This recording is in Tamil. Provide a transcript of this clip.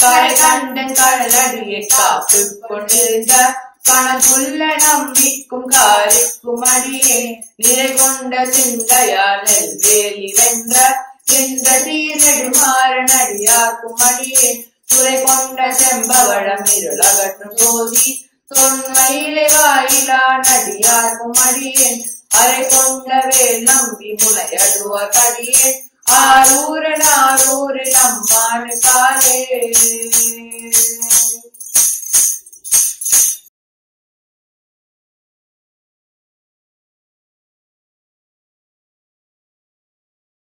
கரை கண்டன் கடலடியை காத்து கொண்டிருந்த கணக்குள்ள நம்பிக்கும் காரிக்கும் அடியே நிறை கொண்ட சிந்தையால் நெல்வேலி வென்ற இந்த சீரடுமாறன் அடியாக்கும் அடியே துறை கொண்ட செம்பவளம் இருளகற்றும் போதி தொன்மையிலே வாயிலா நடியார்க்கும் அடியேன் அரை கொண்ட வேல் நம்பி முனையடுவார் கடியேன் ஆரூரன் ஆரூரில் அம்மானு காலே